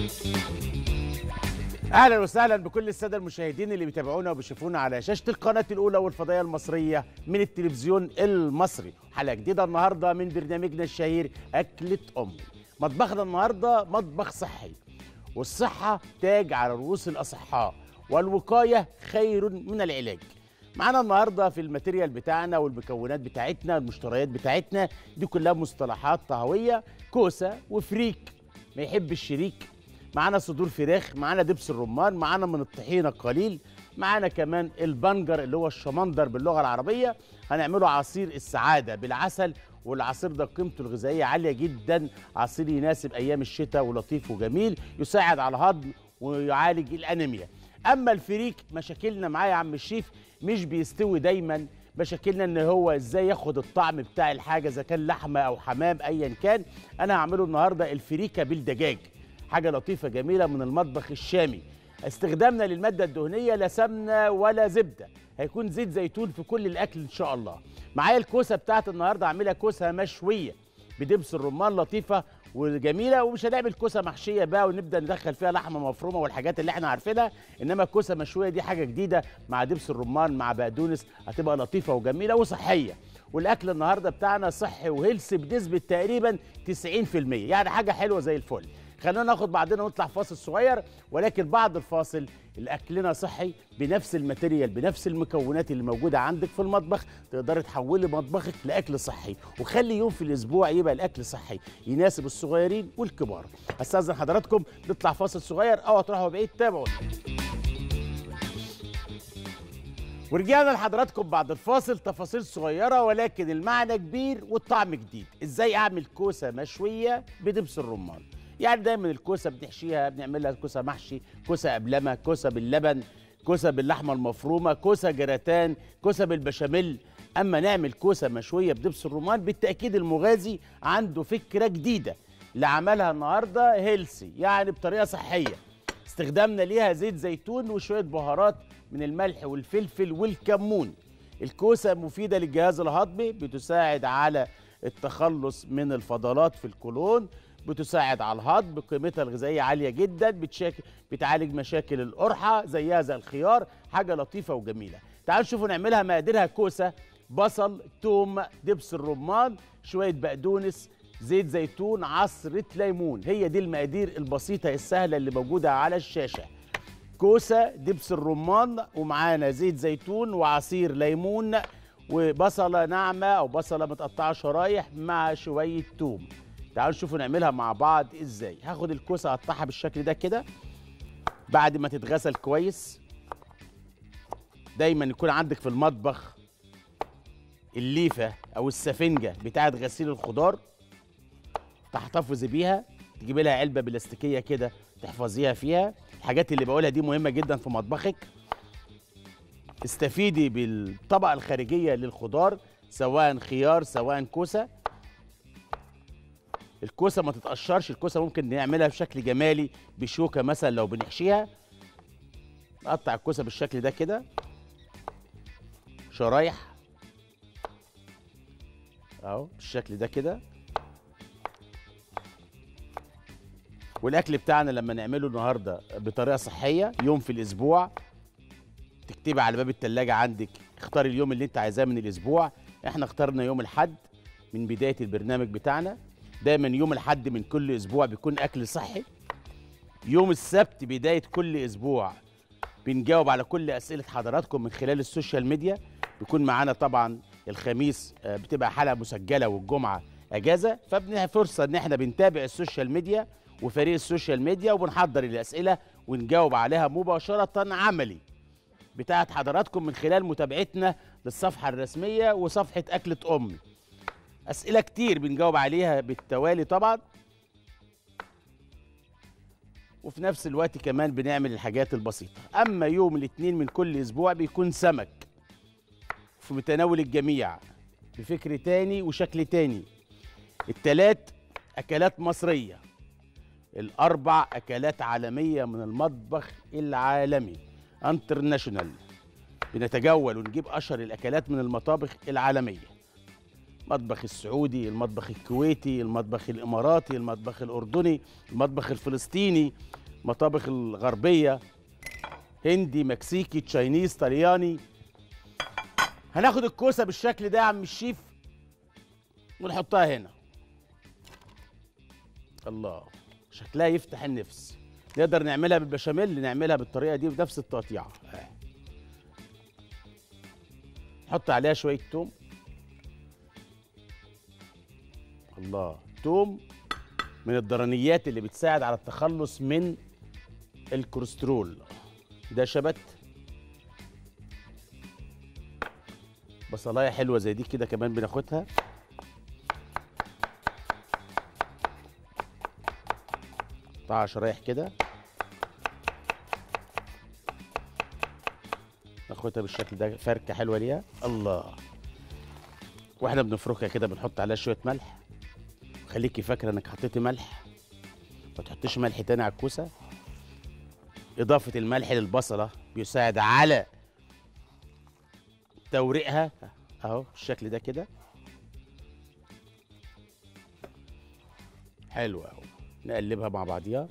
اهلا وسهلا بكل الساده المشاهدين اللي بيتابعونا وبيشوفونا على شاشه القناه الاولى والفضائيه المصريه من التلفزيون المصري حلقه جديده النهارده من برنامجنا الشهير اكله امي مطبخنا النهارده مطبخ صحي والصحه تاج على رؤوس الاصحاء والوقايه خير من العلاج معانا النهارده في الماتيريال بتاعنا والمكونات بتاعتنا المشتريات بتاعتنا دي كلها مصطلحات طهويه كوسه وفريك ما يحب الشريك معانا صدور فراخ معانا دبس الرمان معانا من الطحينه قليل معانا كمان البنجر اللي هو الشمندر باللغه العربيه هنعمله عصير السعاده بالعسل والعصير ده قيمته الغذائيه عاليه جدا عصير يناسب ايام الشتاء ولطيف وجميل يساعد على الهضم ويعالج الانيميا اما الفريك مشاكلنا معاه يا عم الشيف مش بيستوي دايما مشاكلنا ان هو ازاي ياخد الطعم بتاع الحاجه اذا كان لحمه او حمام ايا كان انا هعمله النهارده الفريكه بالدجاج حاجه لطيفه جميله من المطبخ الشامي استخدامنا للماده الدهنيه لا سمنه ولا زبده هيكون زيت زيتون في كل الاكل ان شاء الله معايا الكوسه بتاعت النهارده اعملها كوسه مشويه بدبس الرمان لطيفه وجميله ومش هنعمل كوسه محشيه بقى ونبدا ندخل فيها لحمه مفرومه والحاجات اللي احنا عارفينها انما الكوسه مشويه دي حاجه جديده مع دبس الرمان مع بقدونس هتبقى لطيفه وجميله وصحيه والاكل النهارده بتاعنا صحي وهيلث بنسبه تقريبا 90% يعني حاجه حلوه زي الفل خلونا ناخد بعضنا ونطلع فاصل صغير ولكن بعد الفاصل الاكلنا صحي بنفس الماتيريال بنفس المكونات اللي موجوده عندك في المطبخ تقدري تحولي مطبخك لاكل صحي وخلي يوم في الاسبوع يبقى الاكل صحي يناسب الصغيرين والكبار استاذن حضراتكم نطلع فاصل صغير او تروحوا بعيد تابعوا ورجعنا لحضراتكم بعد الفاصل تفاصيل صغيرة ولكن المعنى كبير والطعم جديد ازاي اعمل كوسة مشوية بدبس الرمان يعني دايما الكوسه بنحشيها بنعملها كوسه محشي كوسه قبلمه كوسه باللبن كوسه باللحمه المفرومه كوسه جراتان كوسه بالبشاميل اما نعمل كوسه مشويه بدبس الرمان بالتاكيد المغازي عنده فكره جديده اللي عملها النهارده هيلسي يعني بطريقه صحيه استخدامنا ليها زيت زيتون وشويه بهارات من الملح والفلفل والكمون الكوسه مفيده للجهاز الهضمي بتساعد على التخلص من الفضلات في القولون بتساعد على الهضم قيمتها الغذائيه عاليه جدا بتشاكل بتعالج مشاكل القرحه زيها زي الخيار حاجه لطيفه وجميله تعالوا نشوفوا نعملها مقاديرها كوسه بصل توم دبس الرمان شويه بقدونس زيت زيتون عصره ليمون هي دي المقادير البسيطه السهله اللي موجوده على الشاشه كوسه دبس الرمان ومعانا زيت زيتون وعصير ليمون وبصله ناعمه او بصله متقطعه شرايح مع شويه توم تعالوا نشوفوا نعملها مع بعض ازاي هاخد الكوسه اقطعها بالشكل ده كده بعد ما تتغسل كويس دايما يكون عندك في المطبخ الليفه او السفنجه بتاعه غسيل الخضار تحتفظي بيها تجيبي لها علبه بلاستيكيه كده تحفظيها فيها الحاجات اللي بقولها دي مهمه جدا في مطبخك استفيدي بالطبقه الخارجيه للخضار سواء خيار سواء كوسه الكوسه ما تتقشرش الكوسه ممكن نعملها بشكل جمالي بشوكه مثلا لو بنحشيها نقطع الكوسه بالشكل ده كده شرايح اهو بالشكل ده كده والاكل بتاعنا لما نعمله النهارده بطريقه صحيه يوم في الاسبوع تكتبي على باب التلاجة عندك اختاري اليوم اللي انت عايزاه من الاسبوع احنا اخترنا يوم الحد من بدايه البرنامج بتاعنا دايما يوم الحد من كل اسبوع بيكون اكل صحي يوم السبت بدايه كل اسبوع بنجاوب على كل اسئله حضراتكم من خلال السوشيال ميديا بيكون معانا طبعا الخميس بتبقى حلقه مسجله والجمعه اجازه فبنها فرصه ان احنا بنتابع السوشيال ميديا وفريق السوشيال ميديا وبنحضر الاسئله ونجاوب عليها مباشره عملي بتاعت حضراتكم من خلال متابعتنا للصفحه الرسميه وصفحه اكله امي اسئله كتير بنجاوب عليها بالتوالي طبعا وفي نفس الوقت كمان بنعمل الحاجات البسيطه اما يوم الاثنين من كل اسبوع بيكون سمك في متناول الجميع بفكر تاني وشكل تاني التلات اكلات مصريه الاربع اكلات عالميه من المطبخ العالمي انترناشونال بنتجول ونجيب اشهر الاكلات من المطابخ العالميه المطبخ السعودي المطبخ الكويتي المطبخ الاماراتي المطبخ الاردني المطبخ الفلسطيني المطابخ الغربيه هندي مكسيكي تشاينيز طلياني هناخد الكوسه بالشكل ده يا عم الشيف ونحطها هنا الله شكلها يفتح النفس نقدر نعملها بالبشاميل نعملها بالطريقه دي بنفس التقطيعه آه. نحط عليها شويه توم الله توم من الضرنيات اللي بتساعد على التخلص من الكوليسترول ده شبت بصلايه حلوه زي دي كده كمان بناخدها قطعها شرايح كده ناخدها بالشكل ده فركه حلوه ليها الله واحنا بنفركها كده بنحط عليها شويه ملح خليكي فاكره انك حطيتي ملح ما تحطيش ملح تاني على الكوسه اضافه الملح للبصله بيساعد على توريقها اهو بالشكل ده كده حلو اهو نقلبها مع بعضيها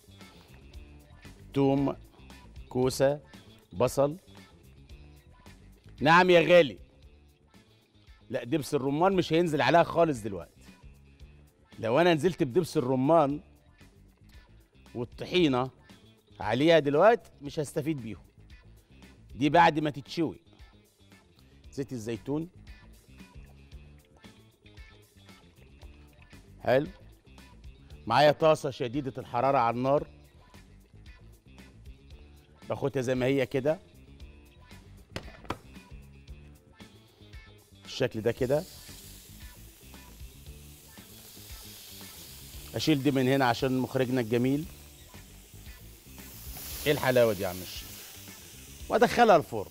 توم كوسه بصل نعم يا غالي لا دبس الرمان مش هينزل عليها خالص دلوقتي لو انا نزلت بدبس الرمان والطحينه عليها دلوقتي مش هستفيد بيهم دي بعد ما تتشوي زيت الزيتون حلو معايا طاسه شديده الحراره على النار باخدها زي ما هي كده بالشكل ده كده اشيل دي من هنا عشان مخرجنا الجميل ايه الحلاوه دي يا عم الشيف وادخلها الفرن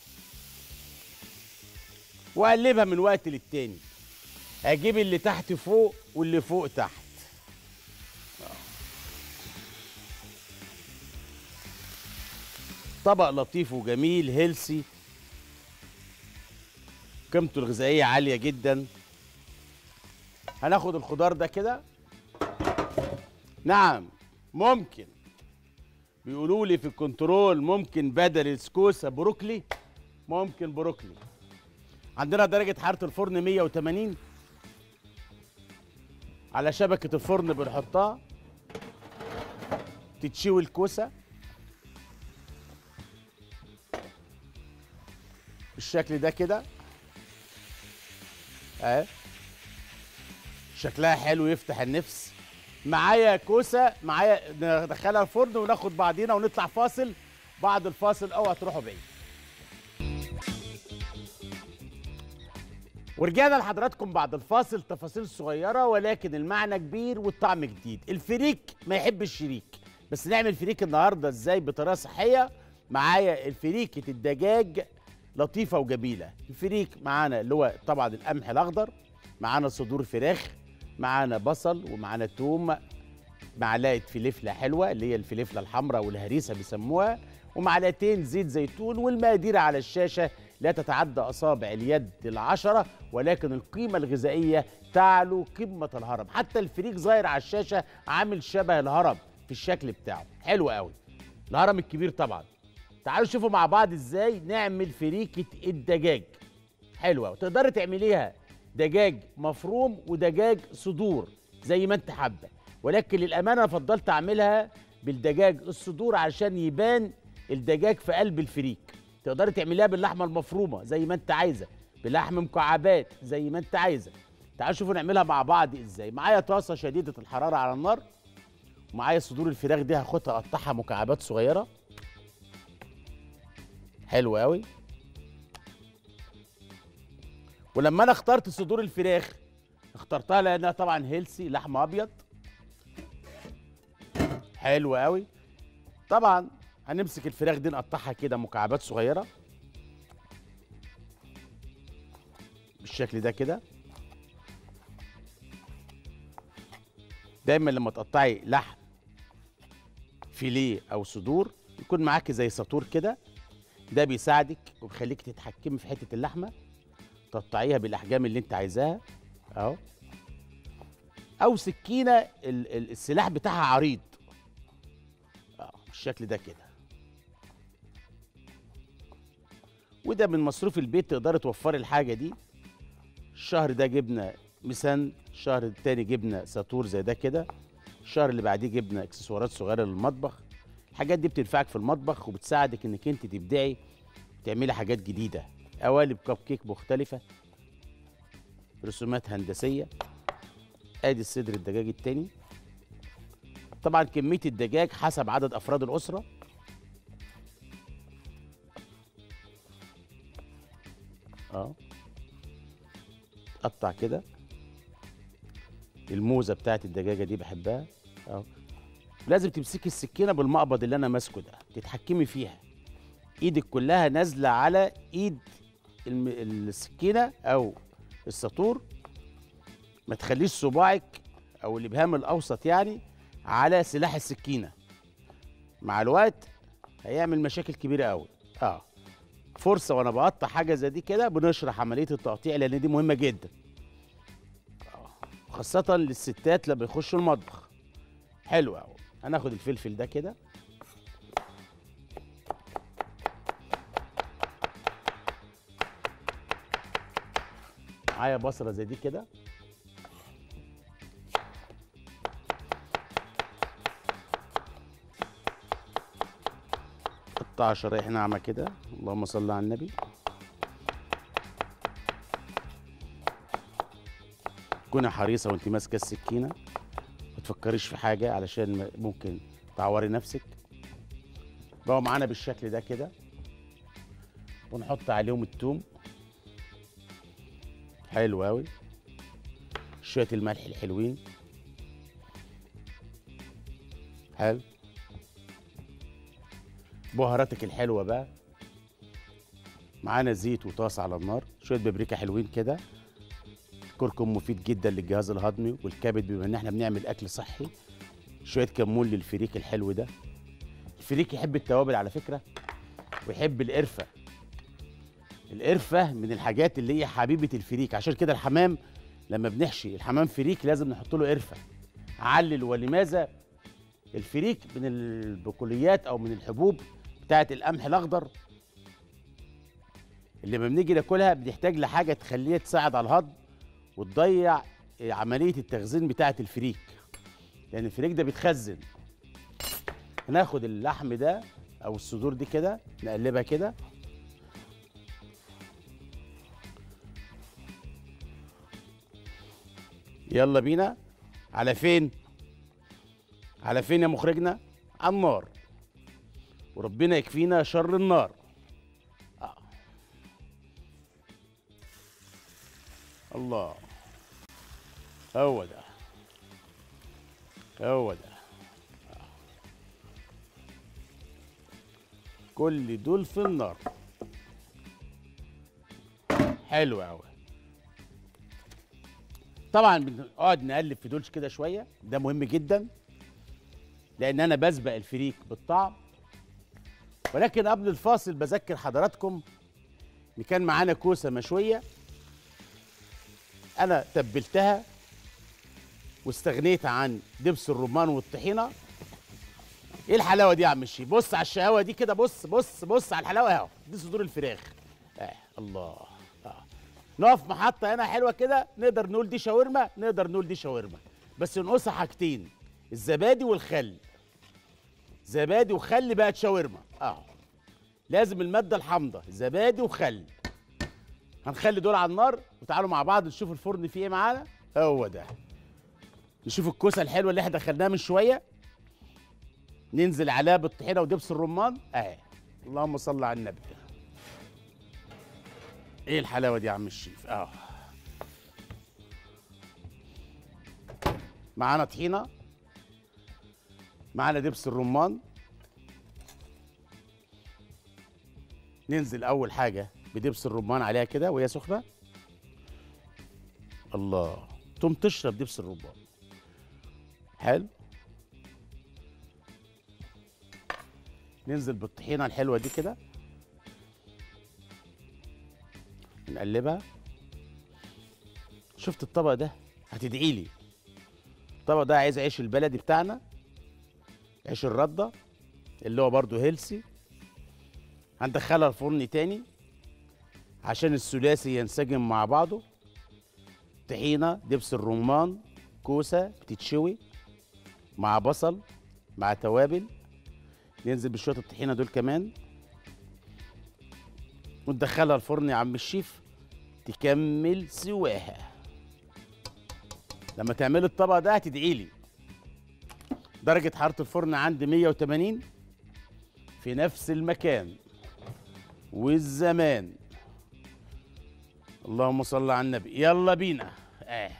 واقلبها من وقت للتاني اجيب اللي تحت فوق واللي فوق تحت طبق لطيف وجميل هيلسي قيمته الغذائيه عاليه جدا هناخد الخضار ده كده نعم ممكن بيقولوا لي في الكنترول ممكن بدل السكوسه بروكلي ممكن بروكلي عندنا درجه حراره الفرن 180 على شبكه الفرن بنحطها تتشوي الكوسه بالشكل ده كده اهي شكلها حلو يفتح النفس معايا كوسه معايا ندخلها الفرن وناخد بعضينا ونطلع فاصل بعد الفاصل اوعى تروحوا بعيد ورجعنا لحضراتكم بعد الفاصل تفاصيل صغيره ولكن المعنى كبير والطعم جديد الفريك ما يحب الشريك بس نعمل فريك النهارده ازاي بطريقه صحيه معايا الفريكه الدجاج لطيفه وجميله الفريك معانا اللي هو طبعا القمح الاخضر معانا صدور فراخ معانا بصل ومعانا توم معلقه فلفله حلوه اللي هي الفلفله الحمراء والهريسه بيسموها ومعلقتين زيت زيتون والمقادير على الشاشه لا تتعدى اصابع اليد العشره ولكن القيمه الغذائيه تعلو قمه الهرم حتى الفريك ظاهر على الشاشه عامل شبه الهرم في الشكل بتاعه حلو قوي الهرم الكبير طبعا تعالوا شوفوا مع بعض ازاي نعمل فريكه الدجاج حلوه وتقدري تعمليها دجاج مفروم ودجاج صدور زي ما انت حابه ولكن للامانه انا فضلت اعملها بالدجاج الصدور عشان يبان الدجاج في قلب الفريك تقدري تعمليها باللحمه المفرومه زي ما انت عايزه بلحم مكعبات زي ما انت عايزه تعالوا شوفوا نعملها مع بعض ازاي معايا طاسه شديده الحراره على النار ومعايا صدور الفراخ دي هاخدها اقطعها مكعبات صغيره حلو قوي ولما انا اخترت صدور الفراخ اخترتها لانها طبعا هيلسي لحم ابيض حلو قوي طبعا هنمسك الفراخ دي نقطعها كده مكعبات صغيره بالشكل ده كده دايما لما تقطعي لحم فيليه او صدور يكون معاكي زي ساطور كده ده بيساعدك وبيخليك تتحكمي في حته اللحمه تقطعيها بالاحجام اللي انت عايزاها اهو او سكينه ال- ال- السلاح بتاعها عريض اه بالشكل ده كده وده من مصروف البيت تقدري توفري الحاجه دي الشهر ده جبنا مسن الشهر التاني جبنا ساتور زي ده كده الشهر اللي بعديه جبنا اكسسوارات صغيره للمطبخ الحاجات دي بتنفعك في المطبخ وبتساعدك انك انت تبدعي تعملي حاجات جديده قوالب كب كيك مختلفه رسومات هندسيه ادي الصدر الدجاج التاني طبعا كميه الدجاج حسب عدد افراد الاسره اه قطع كده الموزه بتاعت الدجاجه دي بحبها اه لازم تمسكي السكينه بالمقبض اللي انا ماسكه ده تتحكمي فيها ايدك كلها نازله على ايد الم... السكينه او الساطور ما تخليش صباعك او الابهام الاوسط يعني على سلاح السكينه مع الوقت هيعمل مشاكل كبيره قوي اه فرصه وانا بقطع حاجه زي دي كده بنشرح عمليه التقطيع لان دي مهمه جدا آه، خاصه للستات لما يخشوا المطبخ حلو قوي هناخد الفلفل ده كده معايا بصله زي دي كده قطع شرايح ناعمه كده اللهم صل على النبي كوني حريصه وانت ماسكه السكينه ما تفكريش في حاجه علشان ما- ممكن تعوري نفسك بقوا معانا بالشكل ده كده ونحط عليهم التوم حلو قوي شويه الملح الحلوين حلو بهاراتك الحلوه بقى معانا زيت وطاسه على النار شويه بابريكا حلوين كده كركم مفيد جدا للجهاز الهضمي والكبد بما ان احنا بنعمل اكل صحي شويه كمون للفريك الحلو ده الفريك يحب التوابل على فكره ويحب القرفه القرفه من الحاجات اللي هي حبيبه الفريك عشان كده الحمام لما بنحشي الحمام فريك لازم نحط له قرفه علل ولماذا الفريك من البقوليات او من الحبوب بتاعه القمح الاخضر اللي لما بنيجي ناكلها بنحتاج لحاجه تخليها تساعد على الهضم وتضيع عمليه التخزين بتاعه الفريك لان الفريك ده بيتخزن هناخد اللحم ده او الصدور دي كده نقلبها كده يلا بينا على فين على فين يا مخرجنا على النار وربنا يكفينا شر النار آه. الله هو ده هو ده آه. كل دول في النار حلو قوي طبعا بنقعد نقلب في دول كده شويه ده مهم جدا لان انا بسبق الفريك بالطعم ولكن قبل الفاصل بذكر حضراتكم ان كان معانا كوسه مشويه انا تبلتها واستغنيت عن دبس الرمان والطحينه ايه الحلاوه دي يا عم الشيف بص على الشقاوه دي كده بص بص بص على الحلاوه اهو دي صدور الفراخ اه الله اه نقف محطه هنا حلوه كده نقدر نقول دي شاورما نقدر نقول دي شاورما بس نقصها حاجتين الزبادي والخل زبادي وخل بقت شاورما اه لازم الماده الحامضه زبادي وخل هنخلي دول على النار وتعالوا مع بعض نشوف الفرن فيه ايه معانا هو ده نشوف الكوسه الحلوه اللي احنا دخلناها من شويه ننزل عليها بالطحينه ودبس الرمان اهي اللهم صل على النبي ايه الحلاوه دي يا عم الشيف اه معانا طحينه معانا دبس الرمان ننزل اول حاجه بدبس الرمان عليها كده وهي سخنه الله تقوم تشرب دبس الرمان حلو ننزل بالطحينه الحلوه دي كده نقلبها شفت الطبق ده هتدعي لي الطبق ده عايز عيش البلدي بتاعنا عيش الرده اللي هو برضو هيلسي هندخلها الفرن تاني عشان الثلاثي ينسجم مع بعضه طحينه دبس الرمان كوسه بتتشوي مع بصل مع توابل ننزل بشويه الطحينه دول كمان وندخلها الفرن يا عم الشيف تكمل سواها لما تعملي الطبق ده هتدعي لي درجة حرارة الفرن عندي 180 في نفس المكان والزمان اللهم صل على النبي يلا بينا آه.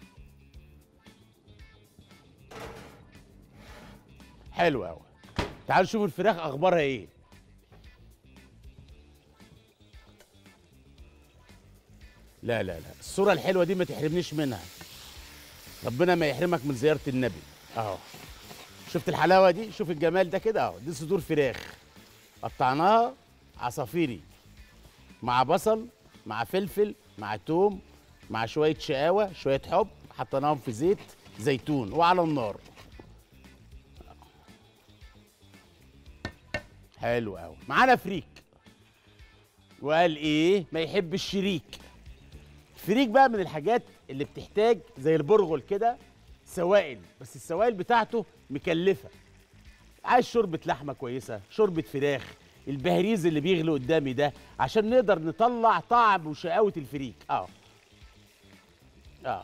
حلو قوي تعالوا نشوف الفراخ اخبارها ايه لا لا لا الصورة الحلوة دي ما تحرمنيش منها ربنا ما يحرمك من زيارة النبي اهو شفت الحلاوة دي شوف الجمال ده كده اهو دي صدور فراخ قطعناها عصافيري مع بصل مع فلفل مع توم مع شوية شقاوة شوية حب حطيناهم في زيت زيتون وعلى النار حلو قوي معانا فريك وقال ايه ما يحب الشريك فريك بقى من الحاجات اللي بتحتاج زي البرغل كده سوائل بس السوائل بتاعته مكلفه عايز شوربه لحمه كويسه شوربه فراخ البهريز اللي بيغلي قدامي ده عشان نقدر نطلع طعم وشقاوه الفريك اه اه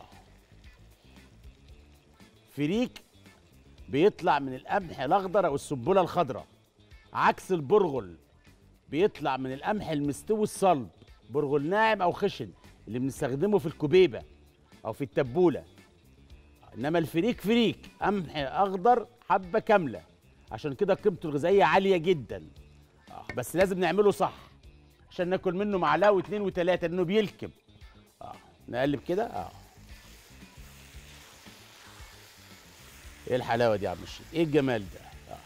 فريك بيطلع من القمح الاخضر او السبوله الخضراء عكس البرغل بيطلع من القمح المستوي الصلب برغل ناعم او خشن اللي بنستخدمه في الكبيبه او في التبوله انما الفريك فريك قمح اخضر حبه كامله عشان كده قيمته الغذائيه عاليه جدا آه. بس لازم نعمله صح عشان ناكل منه معلقه واثنين وثلاثه لانه بيلكم اه نقلب كده اه ايه الحلاوه دي يا عم الشيخ ايه الجمال ده آه.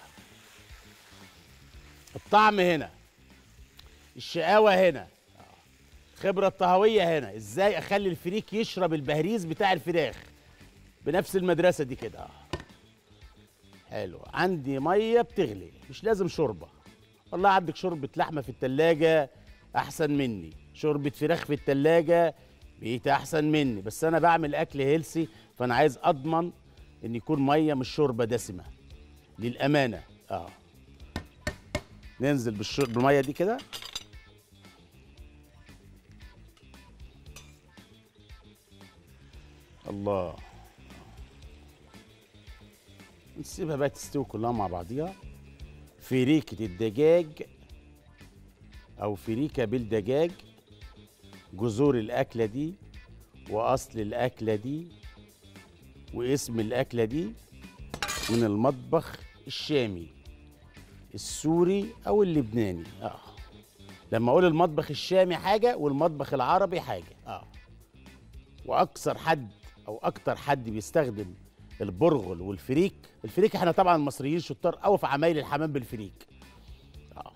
الطعم هنا الشقاوه هنا الخبره الطهويه هنا ازاي اخلي الفريك يشرب البهريز بتاع الفراخ بنفس المدرسه دي كده آه. حلو عندي ميه بتغلي مش لازم شوربه والله عندك شوربه لحمه في التلاجة احسن مني شوربه فراخ في التلاجة بقيت احسن مني بس انا بعمل اكل هيلسي فانا عايز اضمن ان يكون ميه مش شوربه دسمه للامانه اه ننزل بالشرب بالميه دي كده الله نسيبها بقى تستوي كلها مع بعضيها فريكة الدجاج أو فريكة بالدجاج جذور الأكلة دي وأصل الأكلة دي واسم الأكلة دي من المطبخ الشامي السوري أو اللبناني آه لما أقول المطبخ الشامي حاجة والمطبخ العربي حاجة آه وأكثر حد او اكتر حد بيستخدم البرغل والفريك الفريك احنا طبعا المصريين شطار قوي في عمايل الحمام بالفريك اه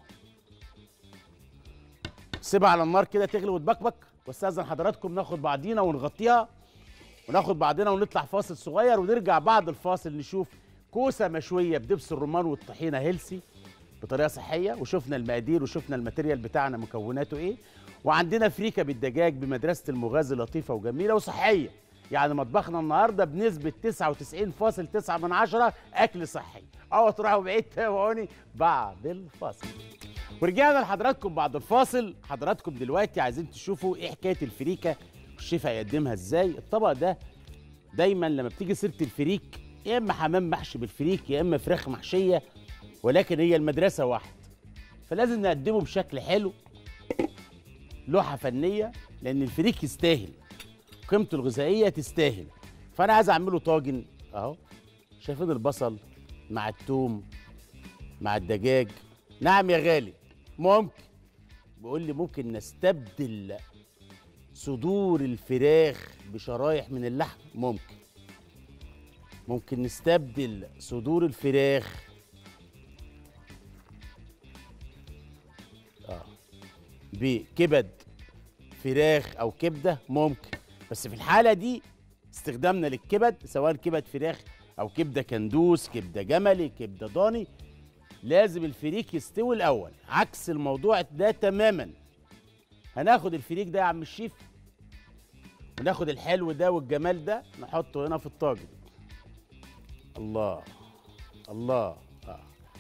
سيبها على النار كده تغلي وتبكبك واستاذن حضراتكم ناخد بعضينا ونغطيها وناخد بعضنا ونطلع فاصل صغير ونرجع بعد الفاصل نشوف كوسه مشويه بدبس الرمان والطحينه هيلسي بطريقه صحيه وشفنا المقادير وشفنا الماتيريال بتاعنا مكوناته ايه وعندنا فريكه بالدجاج بمدرسه المغازي لطيفه وجميله وصحيه يعني مطبخنا النهارده بنسبه 99.9 من عشرة اكل صحي او تروحوا بعيد تابعوني بعد الفاصل ورجعنا لحضراتكم بعد الفاصل حضراتكم دلوقتي عايزين تشوفوا ايه حكايه الفريكه والشيف هيقدمها ازاي الطبق ده دايما لما بتيجي سيره الفريك يا اما حمام محشي بالفريك يا اما فراخ محشيه ولكن هي المدرسه واحد فلازم نقدمه بشكل حلو لوحه فنيه لان الفريك يستاهل قيمته الغذائيه تستاهل فانا عايز اعمله طاجن اهو شايفين البصل مع التوم مع الدجاج نعم يا غالي ممكن بيقول لي ممكن نستبدل صدور الفراخ بشرايح من اللحم ممكن ممكن نستبدل صدور الفراخ اه بكبد فراخ او كبده ممكن بس في الحاله دي استخدامنا للكبد سواء كبد فراخ او كبده كندوس كبده جملي كبده ضاني لازم الفريك يستوي الاول عكس الموضوع ده تماما هناخد الفريك ده يا عم الشيف وناخد الحلو ده والجمال ده نحطه هنا في الطاجن الله الله آه.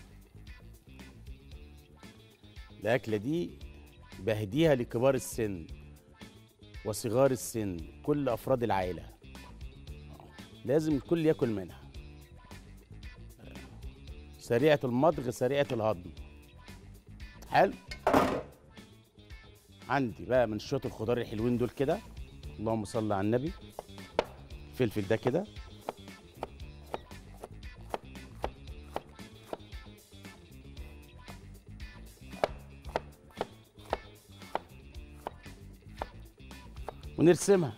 الأكلة دي بهديها لكبار السن وصغار السن كل أفراد العائلة آه. لازم الكل ياكل منها آه. سريعة المضغ سريعة الهضم حلو عندي بقى من شوية الخضار الحلوين دول كده اللهم صل على النبي الفلفل ده كده ونرسمها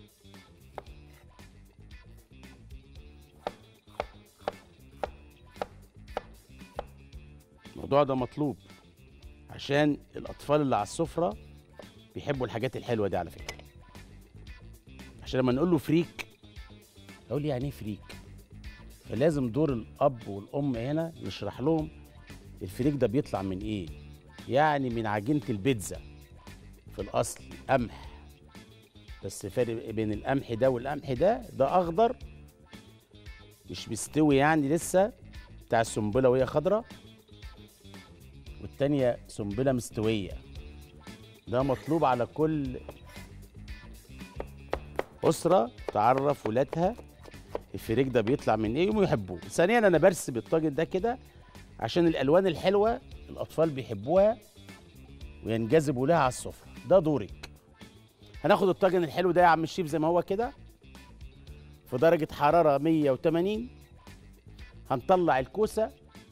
الموضوع ده مطلوب عشان الأطفال اللي على السفرة بيحبوا الحاجات الحلوة دي على فكرة عشان لما نقول له فريك يقول لي يعني ايه فريك فلازم دور الأب والأم هنا نشرح لهم الفريك ده بيطلع من ايه يعني من عجينة البيتزا في الأصل قمح بس فرق بين القمح ده والقمح ده ده اخضر مش مستوي يعني لسه بتاع السنبله وهي خضراء والتانية سنبله مستويه ده مطلوب على كل اسره تعرف ولادها الفريك ده بيطلع من ايه ويحبوه ثانيا انا برسم الطاجن ده كده عشان الالوان الحلوه الاطفال بيحبوها وينجذبوا لها على السفره ده دورك هناخد الطاجن الحلو ده يا عم الشيف زي ما هو كده في درجة حرارة 180 هنطلع الكوسة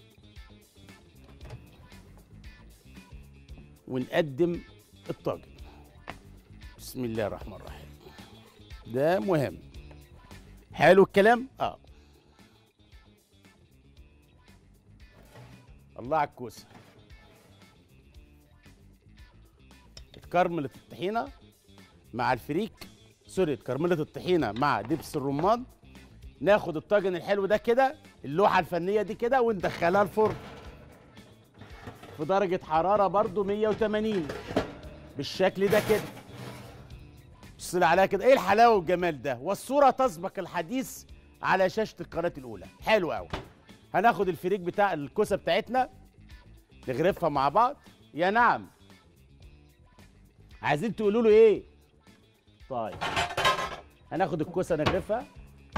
ونقدم الطاجن بسم الله الرحمن الرحيم ده مهم حلو الكلام اه الله على الكوسه اتكرملت الطحينه مع الفريك سوري كرمله الطحينه مع دبس الرمان ناخد الطاجن الحلو ده كده اللوحه الفنيه دي كده وندخلها الفرن في درجه حراره برضو 180 بالشكل ده كده بص لي عليها كده ايه الحلاوه والجمال ده والصوره تسبق الحديث على شاشه القناه الاولى حلو قوي هناخد الفريك بتاع الكوسه بتاعتنا نغرفها مع بعض يا نعم عايزين تقولوا له ايه طيب هناخد الكوسه نغرفها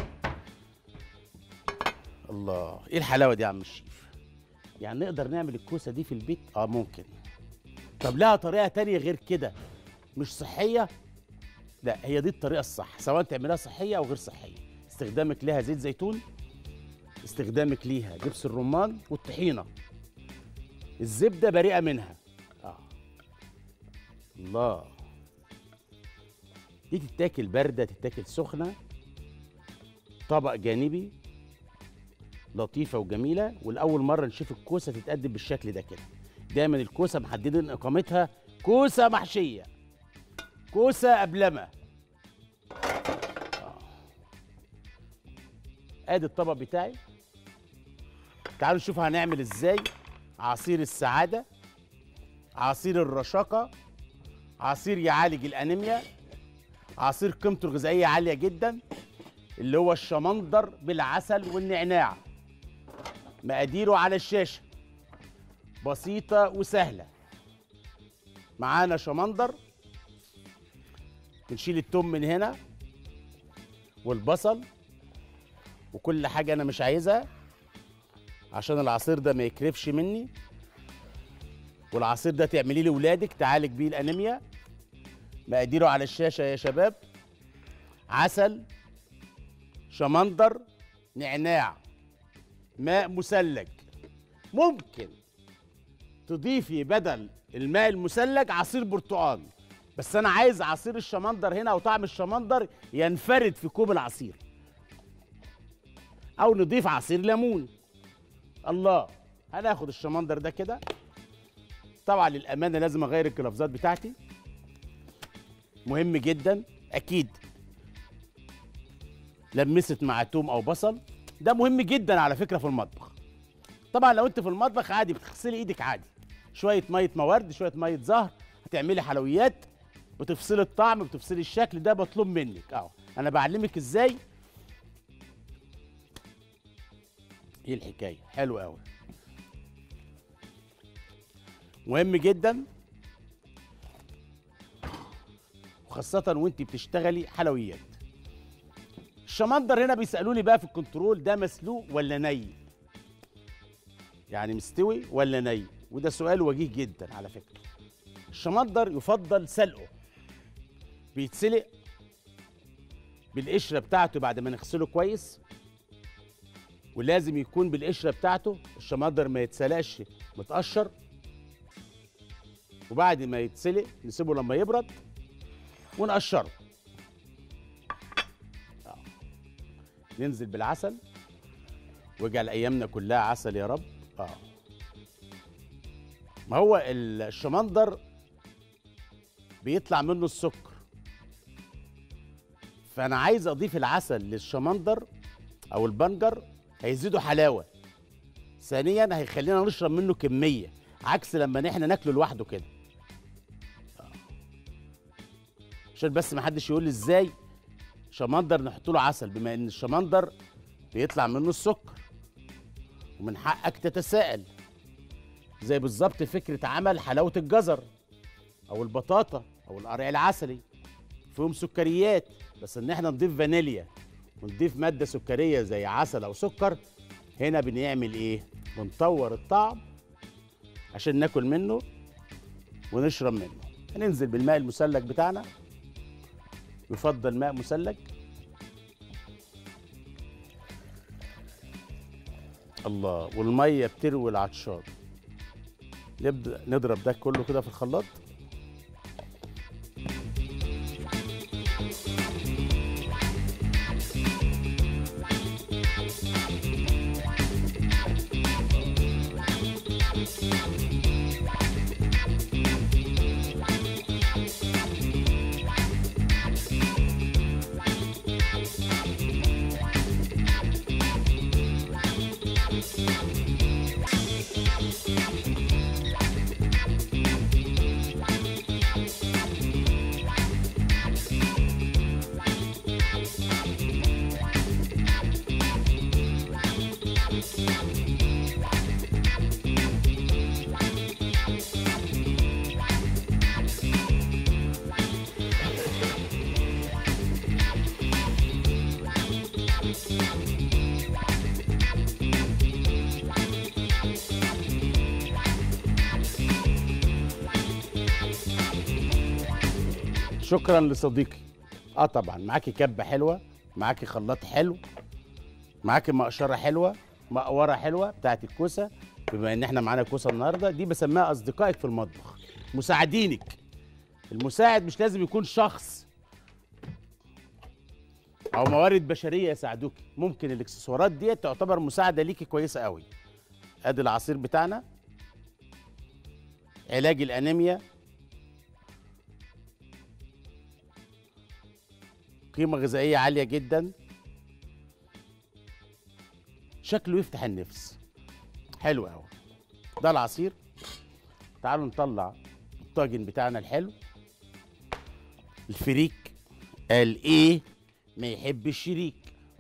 الله ايه الحلاوه دي يا عم الشيف يعني نقدر نعمل الكوسه دي في البيت اه ممكن طب لها طريقه تانية غير كده مش صحيه لا هي دي الطريقه الصح سواء تعملها صحيه او غير صحيه استخدامك ليها زيت زيتون استخدامك ليها دبس الرمان والطحينه الزبده بريئه منها اه الله دي تتاكل بارده تتاكل سخنه طبق جانبي لطيفه وجميله ولاول مره نشوف الكوسه تتقدم بالشكل ده كده دايما الكوسه محددين اقامتها كوسه محشيه كوسه قبلمه آه. ادي الطبق بتاعي تعالوا نشوف هنعمل ازاي عصير السعاده عصير الرشاقه عصير يعالج الانيميا عصير قيمته الغذائيه عاليه جدا اللي هو الشمندر بالعسل والنعناع مقاديره على الشاشه بسيطه وسهله معانا شمندر بنشيل التوم من هنا والبصل وكل حاجه انا مش عايزها عشان العصير ده ما يكرفش مني والعصير ده تعمليه لاولادك تعالج بيه الانيميا مقاديره على الشاشه يا شباب عسل شمندر نعناع ماء مثلج ممكن تضيفي بدل الماء المثلج عصير برتقال بس انا عايز عصير الشمندر هنا او طعم الشمندر ينفرد في كوب العصير او نضيف عصير ليمون الله هناخد الشمندر ده كده طبعا للامانه لازم اغير القلافزات بتاعتي مهم جدا اكيد لمست مع توم او بصل ده مهم جدا على فكره في المطبخ طبعا لو انت في المطبخ عادي بتغسلي ايدك عادي شويه ميه موارد شويه ميه زهر هتعملي حلويات بتفصلي الطعم بتفصلي الشكل ده مطلوب منك اهو انا بعلمك ازاي ايه الحكايه حلو قوي مهم جدا وخاصة وانت بتشتغلي حلويات الشمندر هنا بيسألوني بقى في الكنترول ده مسلوق ولا ني يعني مستوي ولا ني وده سؤال وجيه جدا على فكرة الشمندر يفضل سلقه بيتسلق بالقشرة بتاعته بعد ما نغسله كويس ولازم يكون بالقشرة بتاعته الشمندر ما يتسلقش متقشر وبعد ما يتسلق نسيبه لما يبرد ونقشره آه. ننزل بالعسل واجعل ايامنا كلها عسل يا رب اه ما هو الشمندر بيطلع منه السكر فانا عايز اضيف العسل للشمندر او البنجر هيزيدوا حلاوه ثانيا هيخلينا نشرب منه كميه عكس لما احنا ناكله لوحده كده عشان بس ما حدش يقول لي ازاي شمندر نحط له عسل بما ان الشمندر بيطلع منه السكر ومن حقك تتساءل زي بالظبط فكره عمل حلاوه الجزر او البطاطا او القرع العسلي فيهم سكريات بس ان احنا نضيف فانيليا ونضيف ماده سكريه زي عسل او سكر هنا بنعمل ايه بنطور الطعم عشان ناكل منه ونشرب منه هننزل بالماء المسلك بتاعنا يفضل ماء مسلك الله والميه بتروي العطشان نبدا نضرب ده كله كده في الخلاط شكرا لصديقي اه طبعا معاكي كبه حلوه معاكي خلاط حلو معاكي مقشره حلوه مقوره حلوه بتاعت الكوسه بما ان احنا معانا كوسه النهارده دي بسميها اصدقائك في المطبخ مساعدينك المساعد مش لازم يكون شخص او موارد بشريه يساعدوك ممكن الاكسسوارات دي تعتبر مساعده ليكي كويسه قوي ادي العصير بتاعنا علاج الانيميا قيمة غذائية عالية جدا شكله يفتح النفس حلو قوي ده العصير تعالوا نطلع الطاجن بتاعنا الحلو الفريك قال ايه ما يحب الشريك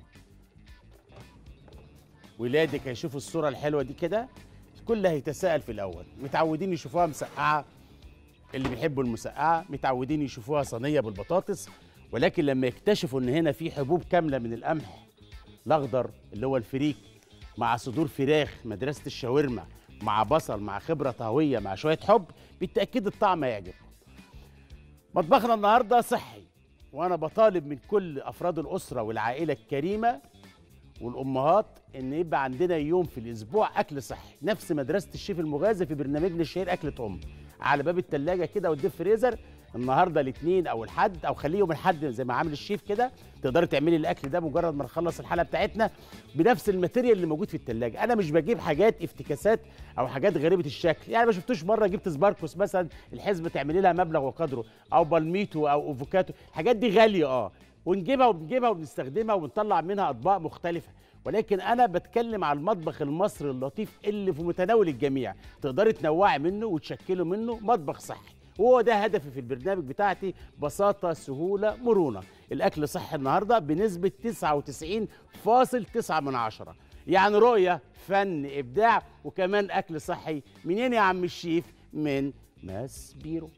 ولادك هيشوفوا الصورة الحلوة دي كده الكل هيتساءل في الأول متعودين يشوفوها مسقعة اللي بيحبوا المسقعة متعودين يشوفوها صينية بالبطاطس ولكن لما يكتشفوا ان هنا في حبوب كامله من القمح الاخضر اللي هو الفريك مع صدور فراخ مدرسه الشاورما مع بصل مع خبره طهويه مع شويه حب بالتاكيد الطعم هيعجبكم مطبخنا النهارده صحي وانا بطالب من كل افراد الاسره والعائله الكريمه والامهات ان يبقى عندنا يوم في الاسبوع اكل صحي نفس مدرسه الشيف المغازي في برنامجنا الشهير اكله ام على باب التلاجة كده والديب فريزر النهارده الاثنين او الحد او خليه يوم الحد زي ما عامل الشيف كده تقدري تعملي الاكل ده مجرد ما نخلص الحلقه بتاعتنا بنفس الماتيريال اللي موجود في الثلاجه انا مش بجيب حاجات افتكاسات او حاجات غريبه الشكل يعني ما شفتوش مره جبت سباركوس مثلا الحزمه تعملي لها مبلغ وقدره او بالميتو او افوكاتو الحاجات دي غاليه اه ونجيبها وبنجيبها وبنستخدمها ونطلع منها اطباق مختلفه ولكن انا بتكلم على المطبخ المصري اللطيف اللي في متناول الجميع تقدري تنوعي منه وتشكلوا منه مطبخ صحي وهو ده هدفي في البرنامج بتاعتي بساطة سهولة مرونة الأكل صحي النهاردة بنسبة 99.9 من عشرة يعني رؤية فن إبداع وكمان أكل صحي منين يا عم الشيف من ماس بيرو